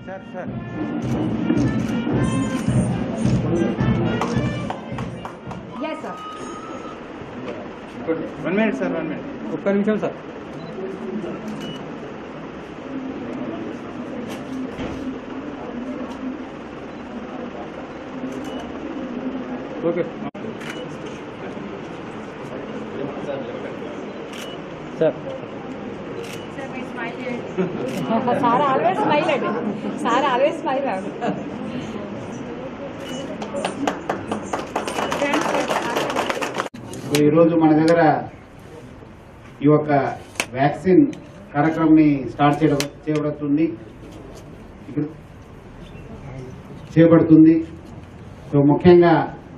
sir sir yes sir one minute sir one minute ఒక్క నిమిషం sir okay sir sir మీరు smile చేయండి sir always smile అండి sir always smile అండి so ఈరోజు మన దగ్గర ఈ యొక్క వ్యాక్సిన్ కార్యక్రమాన్ని స్టార్ట్ చేయడం చేయబడుతుంది ఇక్కడ చేయబడుతుంది సో ముఖ్యంగా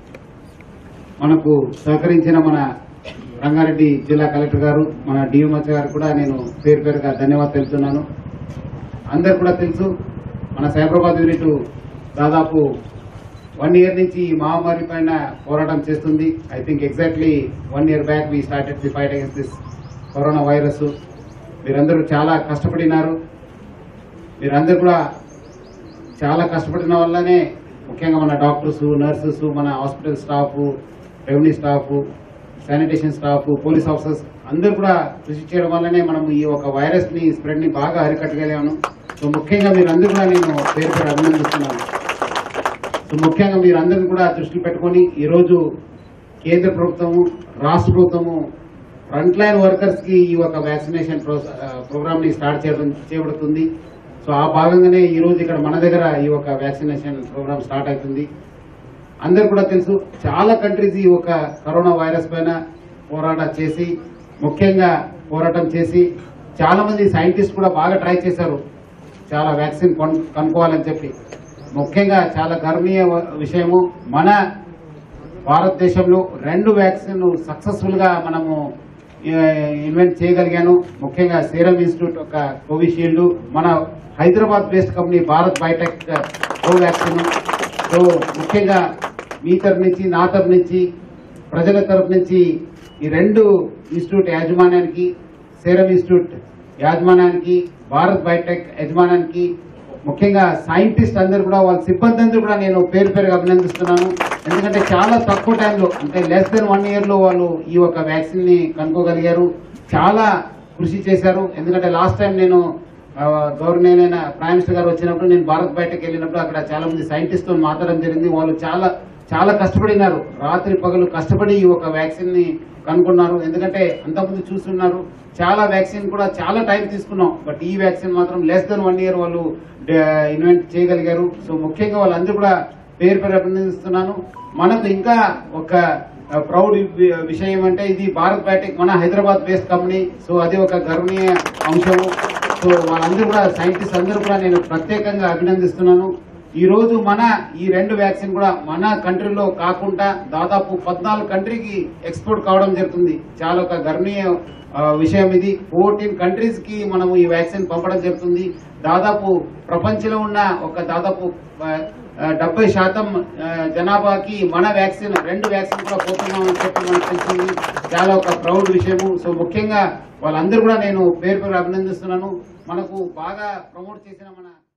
మనకు సహకరించిన మన రంగారెడ్డి జిల్లా కలెక్టర్ గారు మన డిఎంహెచ్ గారు కూడా నేను పేరు పేరుగా ధన్యవాదాలు తెలుపుతున్నాను అందరు కూడా తెలుసు మన సైబరాబాద్ యూనిట్ దాదాపు వన్ ఇయర్ నుంచి ఈ మహమ్మారి పైన పోరాటం చేస్తుంది I think exactly one year back we started the fight against this corona virus మీరందరూ చాలా కష్టపడినారు మీరందరూ కూడా చాలా కష్టపడిన వల్లనే ముఖ్యంగా మన డాక్టర్స్ నర్సెస్ మన hospital staff revenue staff sanitation staff police officers అందరూ కూడా కృషి చేయడం వల్లనే మనం ఈ ఒక వైరస్ ని స్ప్రెడ్ ని బాగా అరికట్టగలిగాను సో ముఖ్యంగా మీరందరూ కూడా నేను పేరు పేరు అభినందిస్తున్నాను సో ముఖ్యంగా మీరందరినీ కూడా దృష్టిలో పెట్టుకొని ఈరోజు కేంద్ర ప్రభుత్వము రాష్ట్ర ప్రభుత్వము ఫ్రంట్ లైన్ వర్కర్స్ కి ఈ ఒక వ్యాక్సినేషన్ ప్రోగ్రామ్ ని స్టార్ట్ చేయడం చేయబడుతుంది సో ఆ భాగంగానే ఈ రోజు ఇక్కడ మన దగ్గర ఈ ఒక వ్యాక్సినేషన్ ప్రోగ్రామ్ స్టార్ట్ అవుతుంది అందరు కూడా తెలుసు చాలా కంట్రీస్ ఈ ఒక కరోనా వైరస్ పైన పోరాటం చేసి ముఖ్యంగా పోరాటం చేసి చాలా మంది సైంటిస్ట్ కూడా బాగా ట్రై చేశారు చాలా వ్యాక్సిన్ కొన్- కనుక్కోవాలని చెప్పి ముఖ్యంగా చాలా గర్వనీయ వ- విషయము మన భారతదేశంలో రెండు వ్యాక్సిన్ సక్సెస్ఫుల్ గా మనము ఇన్వెంట్ చేయగలిగాను ముఖ్యంగా సీరం ఇన్స్టిట్యూట్ ఒక కోవిషీల్డ్ మన Hyderabad based company Bharat biotech Covaxin so ముఖ్యంగా మీ తరపు నుంచి నా తరపు నుంచి ప్రజల తరపు నుంచి ఈ రెండు ఇన్స్టిట్యూట్ యాజమాన్యానికి సీరం ఇన్స్టిట్యూట్ యాజమాన్యానికి భారత్ బయోటెక్ యజమానానికి ముఖ్యంగా సైంటిస్ట్ అందరూ కూడా వాళ్ళ సిబ్బంది అందరూ కూడా నేను పేరు పేరుగా అభినందిస్తున్నాను ఎందుకంటే చాలా తక్కువ టైంలో అంటే లెస్ దెన్ వన్ ఇయర్ లో వాళ్ళు ఈ ఒక వ్యాక్సిన్ ని కనుక్కోగలిగారు చాలా కృషి చేశారు ఎందుకంటే లాస్ట్ టైం నేను ఆ, గౌరవనీయులైన ప్రైమ్ మినిస్టర్ గారు వచ్చినప్పుడు నేను భారత్ బయటకు వెళ్ళినప్పుడు అక్కడ చాలా మంది సైంటిస్ట్ మాట్లాడడం జరిగింది వాళ్ళు చాలా చాలా కష్టపడినారు రాత్రి పగలు కష్టపడి ఈ ఒక వ్యాక్సిన్ ని కనుక్కున్నారు ఎందుకంటే అంతకుముందు చూస్తున్నారు చాలా వ్యాక్సిన్ కూడా చాలా టైం తీసుకున్నాం బట్ ఈ వ్యాక్సిన్ మాత్రం లెస్ దెన్ వన్ ఇయర్ వాళ్ళు ఇన్వెంట్ చేయగలిగారు సో ముఖ్యంగా వాళ్ళందరూ కూడా పేరు పేరు అభినందిస్తున్నాను మనకు ఇంకా ఒక ప్రౌడ్ విషయం ఏమంటే ఇది భారత్ బయోటెక్ మన హైదరాబాద్ బేస్డ్ కంపెనీ సో అది ఒక గర్వనీయ అంశము సో వాళ్ళందరూ కూడా సైంటిస్ట్ అందరూ కూడా నేను ప్రత్యేకంగా అభినందిస్తున్నాను ఈ రోజు మన ఈ రెండు వ్యాక్సిన్ కూడా మన కంట్రీలో కాకుండా దాదాపు పద్నాలుగు కంట్రీకి ఎక్స్పోర్ట్ కావడం జరుగుతుంది చాలా ఒక గర్వనీయ ఆ, విషయం ఇది ఫోర్టీన్ కంట్రీస్ కి మనము ఈ వ్యాక్సిన్ పంపడం జరుగుతుంది దాదాపు ప్రపంచంలో ఉన్న ఒక దాదాపు ఆ, ఆ, డెబ్బై శాతం ఆ, జనాభాకి మన వ్యాక్సిన్ రెండు వ్యాక్సిన్ కూడా పోతున్నామని చెప్పి మనకు తెలిసింది చాలా ఒక ప్రౌడ్ విషయము సో ముఖ్యంగా వాళ్ళందరూ కూడా నేను పేరు పేరు అభినందిస్తున్నాను మనకు బాగా ప్రమోట్ చేసిన మన